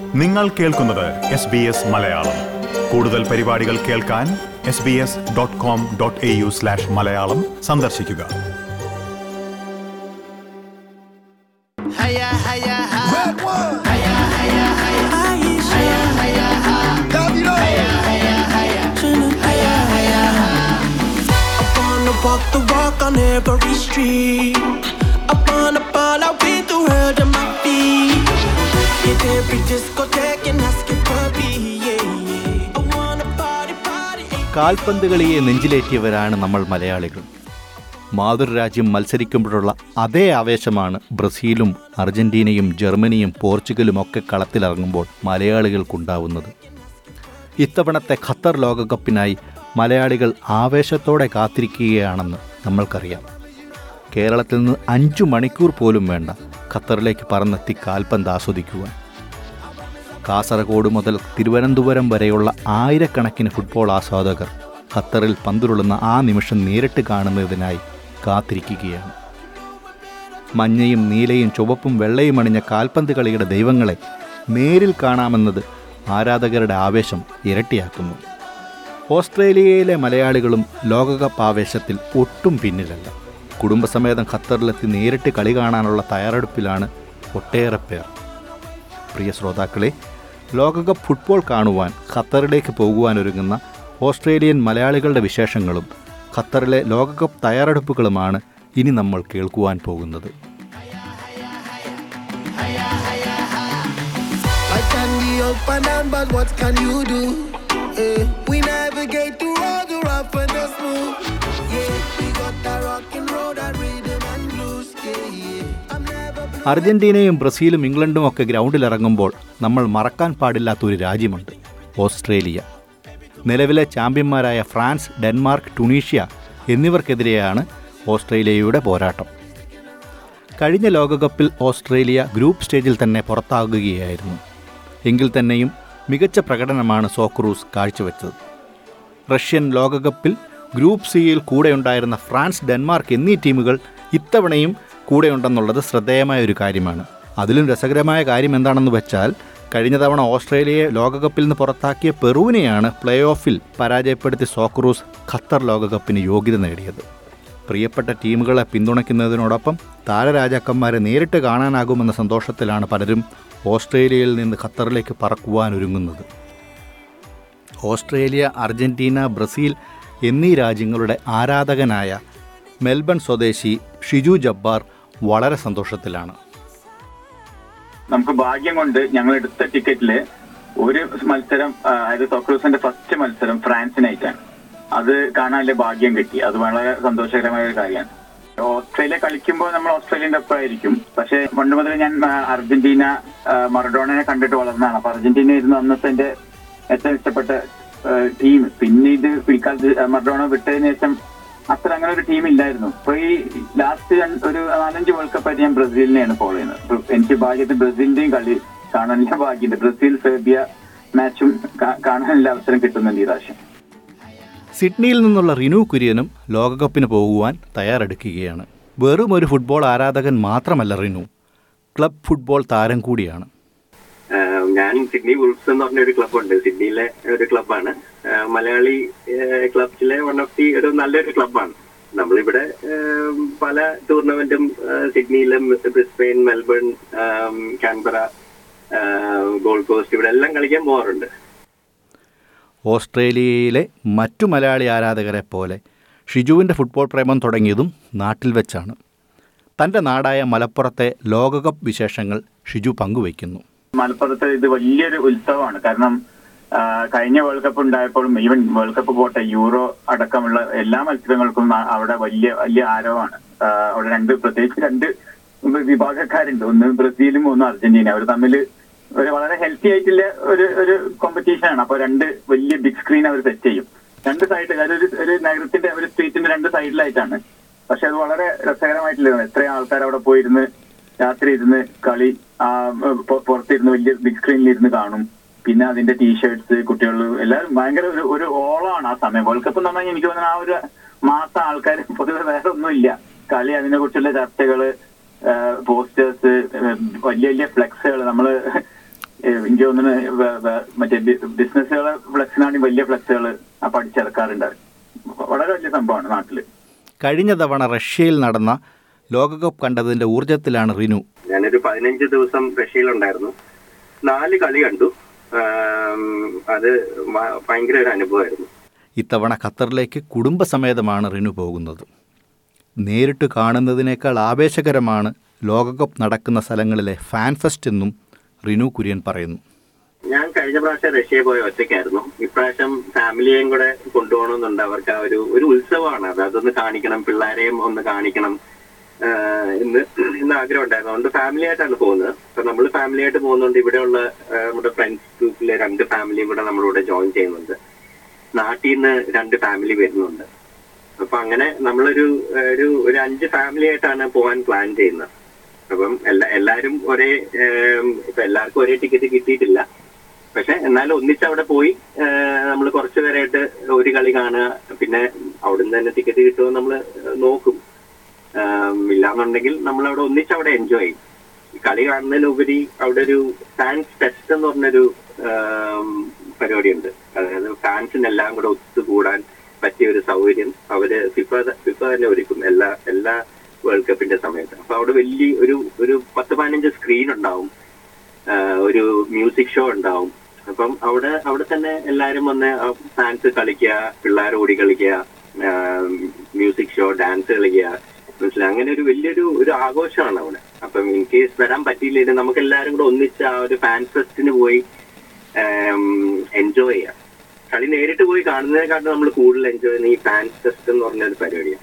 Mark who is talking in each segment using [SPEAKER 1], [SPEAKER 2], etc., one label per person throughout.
[SPEAKER 1] നിങ്ങൾ കേൾക്കുന്നത് S B S Malayalam കൂടുതൽ പരിപാടികൾ കേൾക്കാൻ S B S dot com dot A U slash Malayalam സന്ദർശിക്കുക
[SPEAKER 2] Hiya, hiya, hi.
[SPEAKER 3] Red one.
[SPEAKER 2] Hiya, hiya, hiya. Hiya, hiya, hi.
[SPEAKER 3] Davido.
[SPEAKER 2] Hiya, hiya, hiya.
[SPEAKER 4] I wanna walk the walk on every street. I wanna ball out with the world at my feet. Hit every discotheque and ask it for me, yeah, yeah. I wanna party, party.
[SPEAKER 5] കാൽപന്ത് കളിയെ നെഞ്ചിലേറ്റിയവരാണ് നമ്മൾ മലയാളികൾ മാതൃരാജ്യം മത്സരിക്കുമ്പോഴുള്ള അതേ ആവേശമാണ് ബ്രസീലും അർജന്റീനയും ജർമ്മനിയും പോർച്ചുഗലും ഒക്കെ കളത്തിലിറങ്ങുമ്പോൾ മലയാളികൾക്കുണ്ടാവുന്നത് ഇത്തവണത്തെ Qatar ലോകകപ്പിനായി മലയാളികൾ ആവേശത്തോടെ കാത്തിരിക്കുകയാണെന്ന് നമ്മൾക്കറിയാം കേരളത്തിൽ നിന്ന് അഞ്ചു മണിക്കൂർ പോലും വേണ്ട ഖത്തറിലേക്ക് പറന്നെത്തി കാൽപന്ത് ആസ്വദിക്കുവാൻ കാസർഗോഡ് മുതൽ തിരുവനന്തപുരം വരെയുള്ള ആയിരക്കണക്കിന് ഫുട്ബോൾ ആസ്വാദകർ ഖത്തറിൽ പന്തുരുളുന്ന ആ നിമിഷം നേരിട്ട് കാണുന്നതിനായി കാത്തിരിക്കുകയാണ് മഞ്ഞയും നീലയും ചുവപ്പും വെള്ളയും അണിഞ്ഞ കാൽപന്ത് കളിയുടെ ദൈവങ്ങളെ നേരിൽ കാണാമെന്നത് ആരാധകരുടെ ആവേശം ഇരട്ടിയാക്കുന്നു ഓസ്ട്രേലിയയിലെ മലയാളികളും ലോകകപ്പ് ആവേശത്തിൽ ഒട്ടും പിന്നിലല്ല കുടുംബസമേതം ഖത്തറിലെത്തി നേരിട്ട് കളി കാണാനുള്ള തയ്യാറെടുപ്പിലാണ് ഒട്ടേറെ പേർ പ്രിയ ശ്രോതാക്കളെ ലോകകപ്പ് ഫുട്ബോൾ കാണുവാൻ ഖത്തറിലേക്ക് പോകുവാനൊരുങ്ങുന്ന ഓസ്ട്രേലിയൻ മലയാളികളുടെ വിശേഷങ്ങളും ഖത്തറിലെ ലോകകപ്പ് തയ്യാറെടുപ്പുകളുമാണ് ഇനി നമ്മൾ കേൾക്കുവാൻ പോകുന്നത്
[SPEAKER 3] I can be up and down, but what can you do? Eh, we navigate through all the rough and the smooth. Yeah, we got that rock and roll, that rhythm and blues. Yeah, yeah. I'm never been
[SPEAKER 5] അർജന്റീനയും ബ്രസീലും ഇംഗ്ലണ്ടും ഒക്കെ ഗ്രൗണ്ടിലിറങ്ങുമ്പോൾ നമ്മൾ മറക്കാൻ പാടില്ലാത്തൊരു രാജ്യമുണ്ട് Australia നിലവിലെ ചാമ്പ്യന്മാരായ France Denmark Tunisia എന്നിവർക്കെതിരെയാണ് ഓസ്ട്രേലിയയുടെ പോരാട്ടം കഴിഞ്ഞ ലോകകപ്പിൽ ഓസ്ട്രേലിയ ഗ്രൂപ്പ് സ്റ്റേജിൽ തന്നെ പുറത്താകുകയായിരുന്നു എങ്കിൽ തന്നെയും മികച്ച പ്രകടനമാണ് സോക്രൂസ് കാഴ്ചവെച്ചത് റഷ്യൻ ലോകകപ്പിൽ ഗ്രൂപ്പ് സിയിൽ കൂടെയുണ്ടായിരുന്ന ഫ്രാൻസ് ഡെൻമാർക്ക് എന്നീ ടീമുകൾ ഇത്തവണയും കൂടെയുണ്ടെന്നുള്ളത് ശ്രദ്ധേയമായ ഒരു കാര്യമാണ് അതിലും രസകരമായ കാര്യം എന്താണെന്ന് വെച്ചാൽ കഴിഞ്ഞ തവണ ഓസ്ട്രേലിയയെ ലോകകപ്പിൽ നിന്ന് പുറത്താക്കിയ പെറുവിനെയാണ് പ്ലേ ഓഫിൽ പരാജയപ്പെടുത്തി സോക്രൂസ് ഖത്തർ ലോകകപ്പിന് യോഗ്യത നേടിയത് പ്രിയപ്പെട്ട ടീമുകളെ പിന്തുണയ്ക്കുന്നതിനോടൊപ്പം താരരാജാക്കന്മാരെ നേരിട്ട് കാണാനാകുമെന്ന സന്തോഷത്തിലാണ് പലരും ഓസ്ട്രേലിയയിൽ നിന്ന് ഖത്തറിലേക്ക് പറക്കുവാനൊരുങ്ങുന്നത് ഓസ്ട്രേലിയ അർജന്റീന ബ്രസീൽ എന്നീ രാജ്യങ്ങളുടെ ആരാധകനായ മെൽബൺ സ്വദേശി ഷിജു ജബ്ബാർ വളരെ സന്തോഷത്തിലാണ്
[SPEAKER 6] നമുക്ക് ഭാഗ്യം കൊണ്ട് ഞങ്ങൾ എടുത്ത ടിക്കറ്റില് ഒരു മത്സരം ആ, അതായത് സോക്രൂസിന്റെ ഫസ്റ്റ് മത്സരം ഫ്രാൻസിനായിട്ടാണ് അത് കാണാനുള്ള ഭാഗ്യം കിട്ടി അത് വളരെ സന്തോഷകരമായ ഒരു കാര്യമാണ് ഓസ്ട്രേലിയ കളിക്കുമ്പോൾ നമ്മൾ ഓസ്ട്രേലിയന്റെ ഒപ്പമായിരിക്കും പക്ഷെ പണ്ട് മുതൽ ഞാൻ ആ, അർജന്റീന ആ, മറഡോണയെ കണ്ടിട്ട് വളർന്നതാണ് അപ്പൊ അർജന്റീന ആയിരുന്നു അന്നത്തെ എന്റെ ഏറ്റവും ഇഷ്ടപ്പെട്ട ടീം പിന്നീട് പിൽക്കാലത്ത് മറഡോണ വിട്ടതിന് ശേഷം അത്ര അങ്ങനെ ഒരു ടീം ഇല്ലായിരുന്നു ഇപ്പൊ ഈ ലാസ്റ്റ് ഒരു നാലഞ്ച് വേൾഡ് കപ്പ് ആയിട്ട് ഞാൻ ബ്രസീലിനെയാണ് ഫോളോ ചെയ്യുന്നത് ഇപ്പൊ എനിക്ക് ഭാഗ്യത്തിൽ ബ്രസീലിന്റെയും കളി കാണാനുള്ള ഭാഗ്യമുണ്ട് ബ്രസീൽ സെർബിയ മാച്ചും കാ- കാണാനുള്ള അവസരം കിട്ടുന്നുണ്ട് ഈ പ്രാവശ്യം
[SPEAKER 5] സിഡ്നിയിൽ നിന്നുള്ള റിനു കുര്യനും ലോകകപ്പിന് പോകുവാൻ തയ്യാറെടുക്കുകയാണ് വെറും ഒരു ഫുട്ബോൾ ആരാധകൻ മാത്രമല്ല റിനു ക്ലബ് ഫുട്ബോൾ താരം കൂടിയാണ്
[SPEAKER 7] ആഹ് ഞാൻ സിഡ്നി വുൾഫ്സ് എന്ന് പറഞ്ഞ ഒരു ക്ലബ്ബുണ്ട് സിഡ്നിയിലെ ഒരു ക്ലബ്ബാണ് ആഹ് മലയാളി ക്ലബ്സിലെ വൺ ഓഫ് ദി ഒരു നല്ലൊരു ക്ലബ്ബാണ് നമ്മളിവിടെ ആഹ് പല ടൂർണമെന്റും ആഹ് സിഡ്നിയിലും ബ്രിസ്ബെയിൻ മെൽബൺ ആഹ് കാൻബറ ആഹ് ഗോൾഡ് കോസ്റ്റ് ഇവിടെ എല്ലാം കളിക്കാൻ പോകാറുണ്ട്
[SPEAKER 5] ഓസ്ട്രേലിയയിലെ മറ്റു മലയാളി ആരാധകരെ പോലെ ഷിജുവിൻ്റെ ഫുട്ബോൾ പ്രേമം തുടങ്ങിയതും നാട്ടിൽ വെച്ചാണ് തൻ്റെ നാടായ മലപ്പുറത്തെ ലോകകപ്പ് വിശേഷങ്ങൾ ഷിജു പങ്കുവയ്ക്കുന്നു
[SPEAKER 6] മലപ്പുറത്ത് ഇത് വലിയൊരു ഉത്സവമാണ് കാരണം ആ, കഴിഞ്ഞ വേൾഡ് കപ്പ് ഉണ്ടായപ്പോഴും ഈവൻ വേൾഡ് കപ്പ് പോട്ടെ യൂറോ അടക്കമുള്ള എല്ലാ മത്സരങ്ങൾക്കും ആ- അവിടെ വലിയ വലിയ ആരവമാണ് ആ, അവിടെ രണ്ട് പ്രത്യേകിച്ച് രണ്ട് വിഭാഗക്കാരുണ്ട് ഒന്ന് ബ്രസീലും ഒന്ന് അർജന്റീന അവർ തമ്മിൽ ഒരു വളരെ ഹെൽത്തി ആയിട്ടുള്ള ഒരു ഒരു കോമ്പറ്റീഷൻ ആണ് അപ്പൊ രണ്ട് വലിയ ബിഗ് സ്ക്രീൻ അവർ സെറ്റ് ചെയ്യും രണ്ട് സൈഡ് അതായത് ഒരു ഒരു നഗരത്തിന്റെ ഒരു സ്ട്രീറ്റിന്റെ രണ്ട് സൈഡിലായിട്ടാണ് പക്ഷെ അത് വളരെ രസകരമായിട്ടുള്ള എത്ര ആൾക്കാർ അവിടെ പോയിരുന്ന് രാത്രി ഇരുന്ന് കളി ആ, പൊ- പുറത്തിരുന്ന് വലിയ ബിഗ് സ്ക്രീനിൽ ഇരുന്ന് കാണും പിന്നെ അതിന്റെ ടീഷർട്സ് കുട്ടികൾ എല്ലാവരും ഭയങ്കര ഒരു ഒരു ഓളമാണ് ആ സമയം വേൾഡ് കപ്പ് എന്ന് പറഞ്ഞാൽ എനിക്ക് തോന്നുന്നു ആ ഒരു മാസം ആൾക്കാർ പൊതുവെ വേറെ ഒന്നുമില്ല കളി അതിനെ കുറിച്ചുള്ള ചർച്ചകള് പോസ്റ്റേഴ്സ് വലിയ വലിയ ഫ്ലെക്സുകൾ നമ്മള് ഏഹ് എനിക്ക് തോന്നുന്നു വേ- വേ- മറ്റേ ബിസിനസ്സുകളെ ഫ്ലെക്സിനാണെങ്കിൽ വലിയ ഫ്ലെക്സുകൾ അപ്പൊ അടിച്ചിറക്കാറുണ്ട് വളരെ വലിയ സംഭവമാണ് നാട്ടില്
[SPEAKER 5] കഴിഞ്ഞ തവണ റഷ്യയിൽ നടന്ന ലോകകപ്പ് കണ്ടതിൻ്റെ ഊർജത്തിലാണ് റിനു
[SPEAKER 7] ഞാനൊരു പതിനഞ്ച് ദിവസം റഷ്യയിലുണ്ടായിരുന്നു നാല് കളി കണ്ടു ആം, അത് വ- ഭയങ്കര ഒരു അനുഭവമായിരുന്നു
[SPEAKER 5] ഇത്തവണ ഖത്തറിലേക്ക് കുടുംബസമേതമാണ് റിനു പോകുന്നത് നേരിട്ട് കാണുന്നതിനേക്കാൾ ആവേശകരമാണ് ലോകകപ്പ് നടക്കുന്ന സ്ഥലങ്ങളിലെ ഫാൻ ഫെസ്റ്റ് എന്നും റിനു കുര്യൻ പറയുന്നു
[SPEAKER 7] ഞാൻ കഴിഞ്ഞ പ്രാവശ്യം റഷ്യയിൽ പോയ ഒറ്റയ്ക്കായിരുന്നു ഇപ്രാവശ്യം ഫാമിലിയെയും കൂടെ കൊണ്ടുപോകണമെന്നുണ്ട് അവർക്ക് ആ ഒരു ഒരു ഉത്സവമാണ് അത് അതൊന്ന് കാണിക്കണം പിള്ളേരെയും ഒന്ന് കാണിക്കണം ആഹ് എന്ന് ഇന്ന് ആഗ്രഹം ഉണ്ടായിരുന്നു അതുകൊണ്ട് ഫാമിലി ആയിട്ടാണ് പോകുന്നത് അപ്പൊ നമ്മൾ ഫാമിലി ആയിട്ട് പോകുന്നുണ്ട് ഇവിടെയുള്ള ആഹ് നമ്മുടെ ഫ്രണ്ട്സ് ഗ്രൂപ്പിലെ രണ്ട് ഫാമിലിയും കൂടെ നമ്മളിവിടെ ജോയിൻ ചെയ്യുന്നുണ്ട് നാട്ടിൽ നിന്ന് രണ്ട് ഫാമിലി വരുന്നുണ്ട് അപ്പൊ അങ്ങനെ നമ്മളൊരു ആഹ് ഒരു ഒരു അഞ്ച് ഫാമിലി ആയിട്ടാണ് പോകാൻ പ്ലാൻ ചെയ്യുന്നത് അപ്പം എല്ലാ എല്ലാരും ഒരേ ഏം, ഇപ്പൊ എല്ലാവർക്കും ഒരേ ടിക്കറ്റ് കിട്ടിയിട്ടില്ല പക്ഷെ എന്നാലും ഒന്നിച്ച് അവിടെ പോയി നമ്മൾ കുറച്ചു പേരായിട്ട് ഒരു കളി കാണുക പിന്നെ അവിടുന്ന് തന്നെ ടിക്കറ്റ് കിട്ടുമോ നമ്മൾ നോക്കും ആം, ഇല്ലാന്നുണ്ടെങ്കിൽ നമ്മൾ അവിടെ ഒന്നിച്ച് അവിടെ എൻജോയ് ചെയ്യും ഈ കളി കാണുന്നതിലുപരി അവിടെ ഒരു ഫാൻസ് ഫെസ്റ്റ് എന്ന് പറഞ്ഞൊരു ആം, പരിപാടിയുണ്ട് അതായത് ഫാൻസിനെല്ലാം കൂടെ ഒത്തുകൂടാൻ പറ്റിയ ഒരു സൗകര്യം അവര് ഫിഫ ഫിഫ തന്നെ ഒരുക്കും എല്ലാ എല്ലാ വേൾഡ് കപ്പിന്റെ സമയത്ത് അപ്പൊ അവിടെ വലിയ ഒരു ഒരു പത്ത് പതിനഞ്ച് സ്ക്രീൻ ഉണ്ടാവും ആ, ഒരു മ്യൂസിക് ഷോ ഉണ്ടാവും അപ്പം അവിടെ അവിടെ തന്നെ എല്ലാരും വന്ന് ഫാൻസ് കളിക്കുക പിള്ളേർ ഓടി കളിക്കുക മ്യൂസിക് ഷോ ഡാൻസ് കളിക്കുക മനസ്സിലായി അങ്ങനെ ഒരു വലിയൊരു ഒരു ആഘോഷമാണ് അവിടെ അപ്പം ഇൻ കേസ് വരാൻ പറ്റിയില്ലെങ്കിൽ നമുക്ക് എല്ലാവരും കൂടെ ഒന്നിച്ച് ആ ഒരു ഫാൻ ഫെസ്റ്റിന് പോയി എൻജോയ് ചെയ്യാം കളി നേരിട്ട് പോയി കാണുന്നതിനെക്കാട്ടും നമ്മൾ കൂടുതൽ എൻജോയ് ചെയ്യുന്ന ഈ ഫാൻ ഫെസ്റ്റ് എന്ന് പറഞ്ഞ ഒരു പരിപാടിയാണ്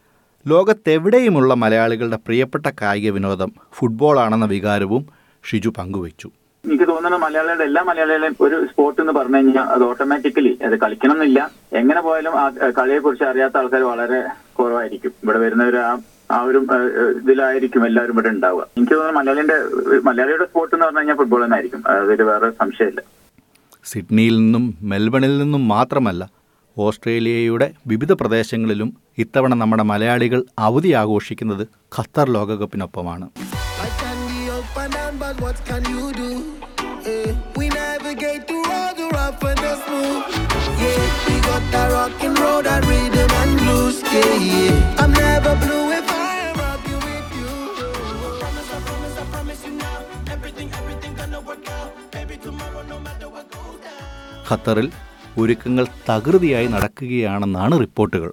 [SPEAKER 5] ലോകത്തെവിടെയുമുള്ള മലയാളികളുടെ പ്രിയപ്പെട്ട കായിക വിനോദം ഫുട്ബോളാണെന്ന വികാരവും ഷിജു പങ്കുവച്ചു
[SPEAKER 6] എനിക്ക് തോന്നുന്നു മലയാളികളുടെ എല്ലാ മലയാളികളെയും ഒരു സ്പോർട്ട് എന്ന് പറഞ്ഞു കഴിഞ്ഞാൽ അത് ഓട്ടോമാറ്റിക്കലി അത് കളിക്കണം എന്നില്ല എങ്ങനെ പോയാലും ആ കളിയെ കുറിച്ച് അറിയാത്ത ആൾക്കാർ വളരെ കുറവായിരിക്കും ഇവിടെ വരുന്നവർ ആ ആ ഒരു ഏഹ്, ഏഹ്, ഇതിലായിരിക്കും എല്ലാവരും ഇവിടെ ഉണ്ടാവുക എനിക്ക് തോന്നുന്നു മലയാളിന്റെ മലയാളിയുടെ സ്പോർട്ട് എന്ന് പറഞ്ഞു കഴിഞ്ഞാൽ ഫുട്ബോൾ തന്നെ ആയിരിക്കും അതിൽ വേറെ സംശയമില്ല
[SPEAKER 5] സിഡ്നിയിൽ നിന്നും മെൽബണിൽ നിന്നും മാത്രമല്ല ഓസ്ട്രേലിയയുടെ വിവിധ പ്രദേശങ്ങളിലും ഇത്തവണ നമ്മുടെ മലയാളികൾ അവധി ആഘോഷിക്കുന്നത് ഖത്തർ ലോകകപ്പിനൊപ്പമാണ്
[SPEAKER 3] Life can be up and down, but what can you do? Eh, we navigate through all the rough and the smooth. Yeah, we got that rockin' road, that rhythm and blues. Yeah, yeah. I'm never blue if I am rocking with you. Promise, I promise, I promise you now. Everything, everything gonna work out. Baby, tomorrow, no matter what goes down.
[SPEAKER 5] ഖത്തറിൽ ഒരുക്കങ്ങൾ തകൃതിയായി നടക്കുകയാണെന്നാണ് റിപ്പോർട്ടുകൾ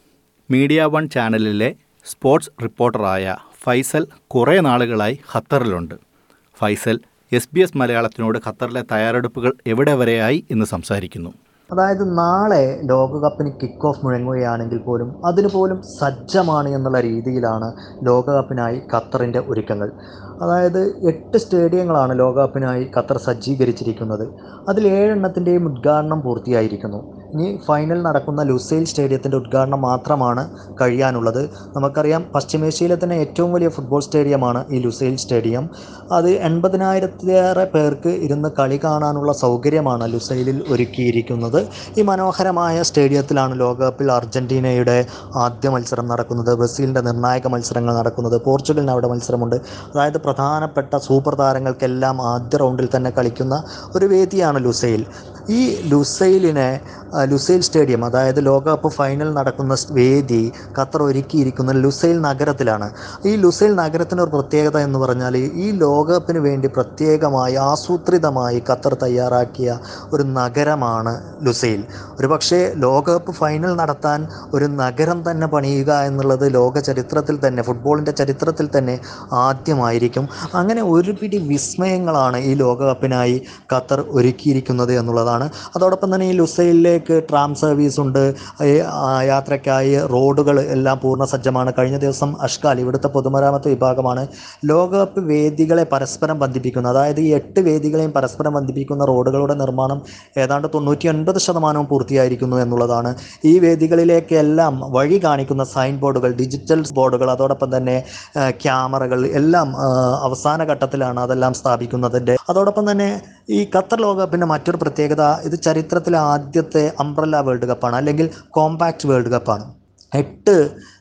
[SPEAKER 5] media one ചാനലിലെ sports റിപ്പോർട്ടറായ ഫൈസൽ കുറേ നാളുകളായി ഖത്തറിലുണ്ട് ഫൈസൽ എസ് ബി എസ് മലയാളത്തിനോട് ഖത്തറിലെ തയ്യാറെടുപ്പുകൾ എവിടെ വരെയായി എന്ന് സംസാരിക്കുന്നു
[SPEAKER 8] അതായത് നാളെ ലോകകപ്പിന് കിക്ക് ഓഫ് മുഴങ്ങുകയാണെങ്കിൽ പോലും അതിന് പോലും സജ്ജമാണ് എന്നുള്ള രീതിയിലാണ് ലോകകപ്പിനായി ഖത്തറിൻ്റെ ഒരുക്കങ്ങൾ അതായത് എട്ട് സ്റ്റേഡിയങ്ങളാണ് ലോകകപ്പിനായി ഖത്തർ സജ്ജീകരിച്ചിരിക്കുന്നത് അതിൽ ഏഴെണ്ണത്തിൻ്റെയും ഉദ്ഘാടനം പൂർത്തിയായിരിക്കുന്നു ഇനി ഫൈനൽ നടക്കുന്ന ലുസൈൽ സ്റ്റേഡിയത്തിൻ്റെ ഉദ്ഘാടനം മാത്രമാണ് കഴിയാനുള്ളത് നമുക്കറിയാം പശ്ചിമേഷ്യയിലെ തന്നെ ഏറ്റവും വലിയ ഫുട്ബോൾ സ്റ്റേഡിയമാണ് ഈ ലുസൈൽ സ്റ്റേഡിയം അത് എൺപതിനായിരത്തിലേറെ പേർക്ക് ഇരുന്ന് കളി കാണാനുള്ള സൗകര്യമാണ് ലുസൈലിൽ ഒരുക്കിയിരിക്കുന്നത് ഈ മനോഹരമായ സ്റ്റേഡിയത്തിലാണ് ലോകകപ്പിൽ അർജൻറ്റീനയുടെ ആദ്യ മത്സരം നടക്കുന്നത് ബ്രസീലിൻ്റെ നിർണായക മത്സരങ്ങൾ നടക്കുന്നത് പോർച്ചുഗലിന് അവിടെ മത്സരമുണ്ട് അതായത് പ്രധാനപ്പെട്ട സൂപ്പർ താരങ്ങൾക്കെല്ലാം ആദ്യ റൗണ്ടിൽ തന്നെ കളിക്കുന്ന ഒരു വേദിയാണ് ലുസൈൽ ഈ ലുസൈലിനെ ആ, ലുസൈൽ സ്റ്റേഡിയം അതായത് ലോകകപ്പ് ഫൈനൽ നടക്കുന്ന സ് വേദി ഖത്തർ ഒരുക്കിയിരിക്കുന്ന ലുസൈൽ നഗരത്തിലാണ് ഈ ലുസൈൽ നഗരത്തിന് ഒരു പ്രത്യേകത എന്ന് പറഞ്ഞാൽ ഈ ലോകകപ്പിന് വേണ്ടി പ്രത്യേകമായി ആസൂത്രിതമായി ഖത്തർ തയ്യാറാക്കിയ ഒരു നഗരമാണ് ലുസൈൽ ഒരു പക്ഷേ ലോകകപ്പ് ഫൈനൽ നടത്താൻ ഒരു നഗരം തന്നെ പണിയുക എന്നുള്ളത് ലോക ചരിത്രത്തിൽ തന്നെ ഫുട്ബോളിൻ്റെ ചരിത്രത്തിൽ തന്നെ ആദ്യമായിരിക്കും അങ്ങനെ ഒരു പിടി വിസ്മയങ്ങളാണ് ഈ ലോകകപ്പിനായി ഖത്തർ ഒരുക്കിയിരിക്കുന്നത് എന്നുള്ളതാണ് അതോടൊപ്പം തന്നെ ഈ ലുസൈലിലേക്ക് ട്രാം സർവീസ് ഉണ്ട് ഈ, ആ, യാത്രയ്ക്കായി റോഡുകൾ എല്ലാം പൂർണ്ണ സജ്ജമാണ് കഴിഞ്ഞ ദിവസം അഷ്കാൽ ഇവിടുത്തെ പൊതുമരാമത്ത് വിഭാഗമാണ് ലോകകപ്പ് വേദികളെ പരസ്പരം ബന്ധിപ്പിക്കുന്ന അതായത് ഈ എട്ട് വേദികളെയും പരസ്പരം ബന്ധിപ്പിക്കുന്ന റോഡുകളുടെ നിർമ്മാണം ഏതാണ്ട് തൊണ്ണൂറ്റി ഒൻപത് ശതമാനവും പൂർത്തിയായിരിക്കുന്നു എന്നുള്ളതാണ് ഈ വേദികളിലേക്കെല്ലാം വഴി കാണിക്കുന്ന സൈൻ ബോർഡുകൾ ഡിജിറ്റൽ ബോർഡുകൾ അതോടൊപ്പം തന്നെ ആ, ക്യാമറകൾ എല്ലാം ആ, അവസാന ഘട്ടത്തിലാണ് അതെല്ലാം സ്ഥാപിക്കുന്നതിൻ്റെ അതോടൊപ്പം തന്നെ ഈ ഖത്തർ ലോകകപ്പിൻ്റെ മറ്റൊരു പ്രത്യേകത ഇത് ചരിത്രത്തിലെ ആദ്യത്തെ അംബ്രല്ല വേൾഡ് കപ്പാണ് അല്ലെങ്കിൽ കോമ്പാക്ട് വേൾഡ് കപ്പാണ് എട്ട്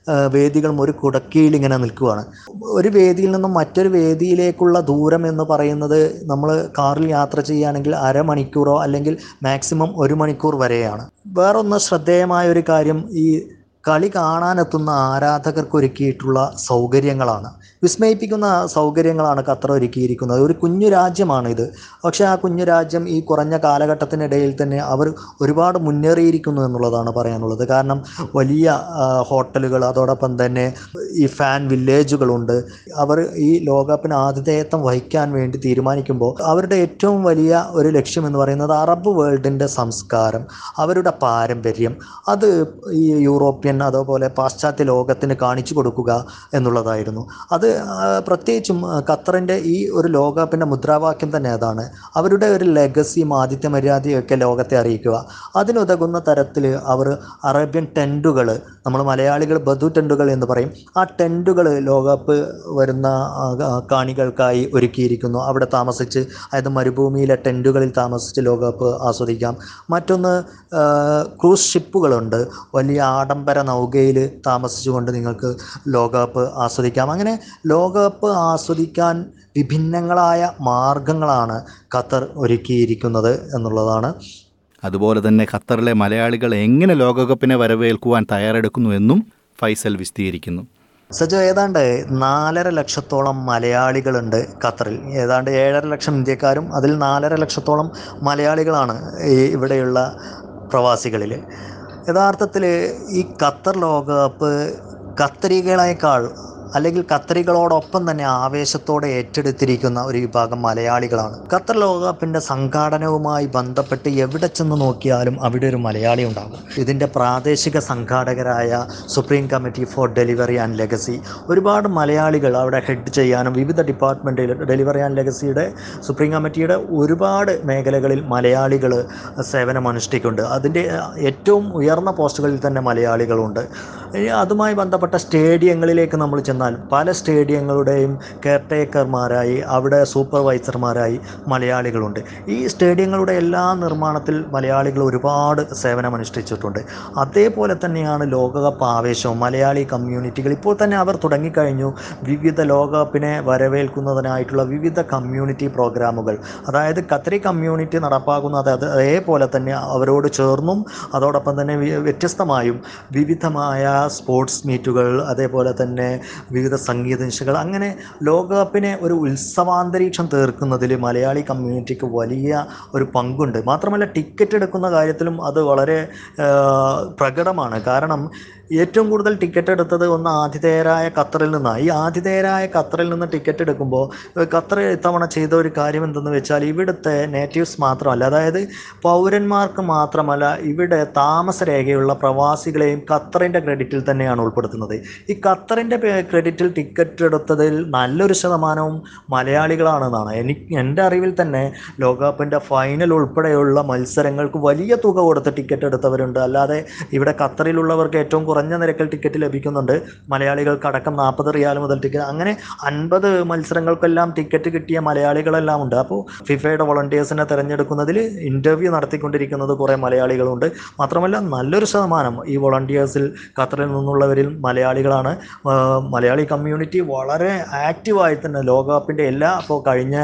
[SPEAKER 8] ആ, വേദികളും ഒരു കുടക്കീഴിൽ ഇങ്ങനെ നിൽക്കുകയാണ് ഒരു വേദിയിൽ നിന്നും മറ്റൊരു വേദിയിലേക്കുള്ള ദൂരം എന്ന് പറയുന്നത് നമ്മൾ കാറിൽ യാത്ര ചെയ്യുകയാണെങ്കിൽ അരമണിക്കൂറോ അല്ലെങ്കിൽ മാക്സിമം ഒരു മണിക്കൂർ വരെയാണ് വേറൊന്ന് ശ്രദ്ധേയമായ ഒരു കാര്യം ഈ കളി കാണാനെത്തുന്ന ആരാധകർക്ക് ഒരുക്കിയിട്ടുള്ള സൗകര്യങ്ങളാണ് വിസ്മയിപ്പിക്കുന്ന സൗകര്യങ്ങളാണ് ഖത്തർ ഒരുക്കിയിരിക്കുന്നത് ഒരു കുഞ്ഞു രാജ്യമാണ് ഇത് പക്ഷേ ആ കുഞ്ഞു രാജ്യം ഈ കുറഞ്ഞ കാലഘട്ടത്തിനിടയിൽ തന്നെ അവർ ഒരുപാട് മുന്നേറിയിരിക്കുന്നു എന്നുള്ളതാണ് പറയാനുള്ളത് കാരണം വലിയ ആ, ഹോട്ടലുകൾ അതോടൊപ്പം തന്നെ ഈ ഫാൻ വില്ലേജുകളുണ്ട് അവർ ഈ ലോകകപ്പിന് ആതിഥേയത്വം വഹിക്കാൻ വേണ്ടി തീരുമാനിക്കുമ്പോൾ അവരുടെ ഏറ്റവും വലിയ ഒരു ലക്ഷ്യം എന്ന് പറയുന്നത് അറബ് വേൾഡിൻ്റെ സംസ്കാരം അവരുടെ പാരമ്പര്യം അത് ഈ യൂറോപ്യൻ അതുപോലെ പാശ്ചാത്യ ലോകത്തിന് കാണിച്ചു കൊടുക്കുക എന്നുള്ളതായിരുന്നു അത് ആ, പ്രത്യേകിച്ചും ആ, ഖത്തറിൻ്റെ ഈ ഒരു ലോകകപ്പിൻ്റെ മുദ്രാവാക്യം തന്നെ അതാണ് അവരുടെ ഒരു ലെഗസിയും ആതിഥ്യ മര്യാദയൊക്കെ ലോകത്തെ അറിയിക്കുക അതിനുതകുന്ന തരത്തിൽ അവർ അറേബ്യൻ ടെൻറ്റുകൾ നമ്മൾ മലയാളികൾ ബധു ടെൻറ്റുകൾ എന്ന് പറയും ആ ടെൻറ്റുകൾ ലോകകപ്പ് വരുന്ന ആ, ആ, കാണികൾക്കായി ഒരുക്കിയിരിക്കുന്നു അവിടെ താമസിച്ച് അതായത് മരുഭൂമിയിലെ ടെൻറ്റുകളിൽ താമസിച്ച് ലോകകപ്പ് ആസ്വദിക്കാം മറ്റൊന്ന് ആ, ക്രൂസ് ഷിപ്പുകളുണ്ട് വലിയ ആഡംബര നൗകയിൽ താമസിച്ചുകൊണ്ട് നിങ്ങൾക്ക് ലോകകപ്പ് ആസ്വദിക്കാം അങ്ങനെ ലോകകപ്പ് ആസ്വദിക്കാൻ വിഭിന്നങ്ങളായ മാർഗങ്ങളാണ് ഖത്തർ ഒരുക്കിയിരിക്കുന്നത് എന്നുള്ളതാണ്
[SPEAKER 5] അതുപോലെ തന്നെ ഖത്തറിലെ മലയാളികൾ എങ്ങനെ ലോകകപ്പിനെ വരവേൽക്കുവാൻ തയ്യാറെടുക്കുന്നു എന്നും ഫൈസൽ വിശദീകരിക്കുന്നു
[SPEAKER 8] സജോ ഏതാണ്ട് നാലര ലക്ഷത്തോളം മലയാളികളുണ്ട് ഖത്തറിൽ ഏതാണ്ട് ഏഴര ലക്ഷം ഇന്ത്യക്കാരും അതിൽ നാലര ലക്ഷത്തോളം മലയാളികളാണ് ഈ ഇവിടെയുള്ള പ്രവാസികളിൽ യഥാർത്ഥത്തിൽ ഈ ഖത്തർ ലോകകപ്പ് ഖത്തരികളേക്കാൾ അല്ലെങ്കിൽ ഖത്തറികളോടൊപ്പം തന്നെ ആവേശത്തോടെ ഏറ്റെടുത്തിരിക്കുന്ന ഒരു വിഭാഗം മലയാളികളാണ് ഖത്തർ ലോകകപ്പിൻ്റെ സംഘാടനവുമായി ബന്ധപ്പെട്ട് എവിടെ ചെന്ന് നോക്കിയാലും അവിടെ ഒരു മലയാളി ഉണ്ടാകും ഇതിൻ്റെ പ്രാദേശിക സംഘാടകരായ supreme committee for delivery and legacy ഒരുപാട് മലയാളികൾ അവിടെ ഹെഡ് ചെയ്യാനും വിവിധ ഡിപ്പാർട്ട്മെൻറ്റിൽ ഡെലിവറി ആൻഡ് ലെഗസിയുടെ സുപ്രീം കമ്മിറ്റിയുടെ ഒരുപാട് മേഖലകളിൽ മലയാളികൾ സേവനം അനുഷ്ഠിക്കുന്നുണ്ട് അതിൻ്റെ ഏറ്റവും ഉയർന്ന പോസ്റ്റുകളിൽ തന്നെ മലയാളികളുണ്ട് ഇനി അതുമായി ബന്ധപ്പെട്ട സ്റ്റേഡിയങ്ങളിലേക്ക് നമ്മൾ ചെന്നാൽ പല സ്റ്റേഡിയങ്ങളുടെയും കെയർടേക്കർമാരായി അവിടെ സൂപ്പർവൈസർമാരായി മലയാളികളുണ്ട് ഈ സ്റ്റേഡിയങ്ങളുടെ എല്ലാ നിർമ്മാണത്തിൽ മലയാളികൾ ഒരുപാട് സേവനം അനുഷ്ഠിച്ചിട്ടുണ്ട് അതേപോലെ തന്നെയാണ് ലോകകപ്പ് ആവേശവും മലയാളി കമ്മ്യൂണിറ്റികൾ ഇപ്പോൾ തന്നെ അവർ തുടങ്ങിക്കഴിഞ്ഞു വിവിധ ലോകകപ്പിനെ വരവേൽക്കുന്നതിനായിട്ടുള്ള വിവിധ കമ്മ്യൂണിറ്റി പ്രോഗ്രാമുകൾ അതായത് ഖത്തറി കമ്മ്യൂണിറ്റി നടപ്പാക്കുന്നത് അത് അതേപോലെ തന്നെ അവരോട് ചേർന്നും അതോടൊപ്പം തന്നെ വി- വ്യത്യസ്തമായും വിവിധമായ സ്പോർട്സ് മീറ്റുകൾ അതേപോലെ തന്നെ വിവിധ സംഗീത നിശകൾ അങ്ങനെ ലോകകപ്പിനെ ഒരു ഉത്സവാന്തരീക്ഷം തീർക്കുന്നതിൽ മലയാളി കമ്മ്യൂണിറ്റിക്ക് വലിയ ഒരു പങ്കുണ്ട് മാത്രമല്ല ടിക്കറ്റ് എടുക്കുന്ന കാര്യത്തിലും അത് വളരെ ആ, പ്രകടമാണ് കാരണം ഏറ്റവും കൂടുതൽ ടിക്കറ്റ് എടുത്തത് ഒന്ന് ആതിഥേയരായ ഖത്തറിൽ നിന്നാണ് ഈ ആതിഥേയരായ ഖത്തറിൽ നിന്ന് ടിക്കറ്റ് എടുക്കുമ്പോൾ ഏഹ് ഖത്തർ ഇത്തവണ ചെയ്ത ഒരു കാര്യം എന്തെന്ന് വെച്ചാൽ ഇവിടുത്തെ നേറ്റീവ്സ് മാത്രമല്ല അതായത് പൗരന്മാർക്ക് മാത്രമല്ല ഇവിടെ താമസരേഖയുള്ള പ്രവാസികളെയും ഖത്തറിൻ്റെ ക്രെഡിറ്റിൽ തന്നെയാണ് ഉൾപ്പെടുത്തുന്നത് ഈ ഖത്തറിൻ്റെ ക്രെഡിറ്റിൽ ടിക്കറ്റ് എടുത്തതിൽ നല്ലൊരു ശതമാനവും മലയാളികളാണെന്നാണ് എനിക്ക് എൻ്റെ അറിവിൽ തന്നെ ലോകകപ്പിൻ്റെ ഫൈനൽ ഉൾപ്പെടെയുള്ള മത്സരങ്ങൾക്ക് വലിയ തുക കൊടുത്ത് ടിക്കറ്റ് എടുത്തവരുണ്ട് അല്ലാതെ ഇവിടെ ഖത്തറിലുള്ളവർക്ക് ഏറ്റവും കുറഞ്ഞ നിരക്കിൽ ടിക്കറ്റ് ലഭിക്കുന്നുണ്ട് മലയാളികൾക്ക് അടക്കം നാൽപ്പത് റിയാൽ മുതൽ ടിക്കറ്റ് അങ്ങനെ അൻപത് മത്സരങ്ങൾക്കെല്ലാം ടിക്കറ്റ് കിട്ടിയ മലയാളികളെല്ലാം ഉണ്ട് അപ്പോൾ ഫിഫയുടെ വോളണ്ടിയേഴ്സിനെ തിരഞ്ഞെടുക്കുന്നതിൽ ഇൻ്റർവ്യൂ നടത്തിക്കൊണ്ടിരിക്കുന്നത് കുറേ മലയാളികളുണ്ട് മാത്രമല്ല നല്ലൊരു ശതമാനം ഈ വോളണ്ടിയേഴ്സിൽ ഖത്തറിൽ നിന്നുള്ളവരിൽ മലയാളികളാണ് ആ, മലയാളി കമ്മ്യൂണിറ്റി വളരെ ആക്റ്റീവായി തന്നെ ലോകകപ്പിൻ്റെ എല്ലാ അപ്പോൾ കഴിഞ്ഞ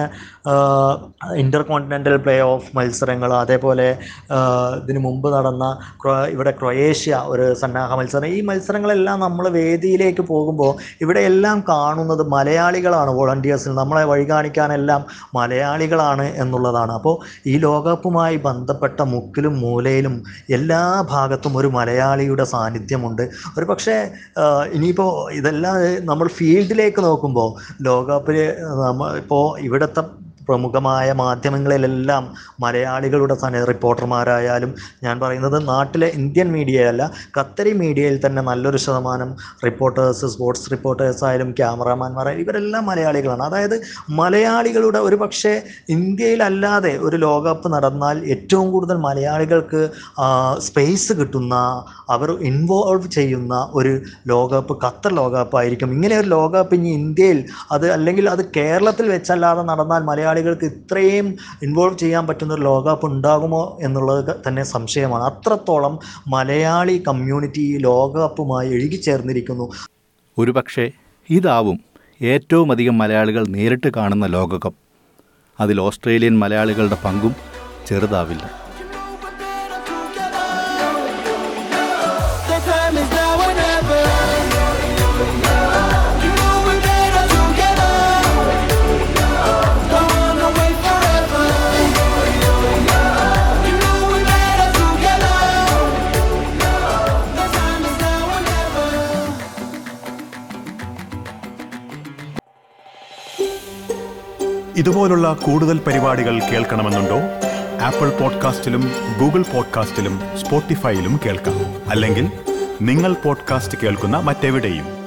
[SPEAKER 8] ഇൻ്റർ കോണ്ടിനെൻ്റൽ പ്ലേ ഓഫ് മത്സരങ്ങൾ അതേപോലെ ആ, ഇതിനു മുമ്പ് നടന്ന ക്രൊ- ഇവിടെ ക്രൊയേഷ്യ ഒരു സന്നാഹ മത്സരം ഈ മത്സരങ്ങളെല്ലാം നമ്മൾ വേദിയിലേക്ക് പോകുമ്പോൾ ഇവിടെ എല്ലാം കാണുന്നത് മലയാളികളാണ് വോളണ്ടിയേഴ്സിൽ നമ്മളെ വഴി കാണിക്കാനെല്ലാം മലയാളികളാണ് എന്നുള്ളതാണ് അപ്പോൾ ഈ ലോകകപ്പുമായി ബന്ധപ്പെട്ട മുക്കിലും മൂലയിലും എല്ലാ ഭാഗത്തും ഒരു മലയാളിയുടെ സാന്നിധ്യമുണ്ട് ഒരു പക്ഷേ ഇനിയിപ്പോൾ ഇതെല്ലാം നമ്മൾ ഫീൽഡിലേക്ക് നോക്കുമ്പോൾ ലോകകപ്പിൽ നമ്മൾ ഇപ്പോൾ ഇവിടുത്തെ പ്രമുഖമായ മാധ്യമങ്ങളിലെല്ലാം മലയാളികളുടെ തന്നെ റിപ്പോർട്ടർമാരായാലും ഞാൻ പറയുന്നത് നാട്ടിലെ ഇന്ത്യൻ മീഡിയയല്ല ഖത്തരി മീഡിയയിൽ തന്നെ നല്ലൊരു ശതമാനം റിപ്പോർട്ടേഴ്സ് സ്പോർട്സ് റിപ്പോർട്ടേഴ്സ് ആയാലും ക്യാമറാമാൻമാരായാലും ഇവരെല്ലാം മലയാളികളാണ് അതായത് മലയാളികളുടെ ഒരു പക്ഷേ ഇന്ത്യയിലല്ലാതെ ഒരു ലോകകപ്പ് നടന്നാൽ ഏറ്റവും കൂടുതൽ മലയാളികൾക്ക് സ്പേസ് കിട്ടുന്ന അവർ ഇൻവോൾവ് ചെയ്യുന്ന ഒരു ലോകകപ്പ് ഖത്തർ ലോകകപ്പ് ആയിരിക്കും ഇങ്ങനെ ഒരു ലോകകപ്പ് ഇനി ഇന്ത്യയിൽ അത് അല്ലെങ്കിൽ അത് കേരളത്തിൽ വെച്ചല്ലാതെ നടന്നാൽ മലയാളികൾ മലയാളികൾക്ക് ഇത്രയും ഇൻവോൾവ് ചെയ്യാൻ പറ്റുന്ന ഒരു ലോകകപ്പ് ഉണ്ടാകുമോ എന്നുള്ളത് തന്നെ സംശയമാണ് അത്രത്തോളം മലയാളി കമ്മ്യൂണിറ്റി ഈ ലോകകപ്പുമായി ഇഴുകിച്ചേർന്നിരിക്കുന്നു
[SPEAKER 5] ഒരുപക്ഷെ ഇതാവും ഏറ്റവും അധികം മലയാളികൾ നേരിട്ട് കാണുന്ന ലോകകപ്പ് അതിൽ ഓസ്ട്രേലിയൻ മലയാളികളുടെ പങ്കും ചെറുതാവില്ല
[SPEAKER 4] The time is now or never. You know we're better together. Don't wanna wait forever. You know we're better together. The time is now or never.
[SPEAKER 1] ഇതുപോലുള്ള കൂടുതൽ പരിപാടികൾ കേൾക്കണമെന്നുണ്ടോ ആപ്പിൾ പോഡ്കാസ്റ്റിലും ഗൂഗിൾ പോഡ്കാസ്റ്റിലും സ്പോട്ടിഫൈയിലും കേൾക്കാം അല്ലെങ്കിൽ നിങ്ങൾ പോഡ്കാസ്റ്റ് കേൾക്കുന്ന മറ്റെവിടെയും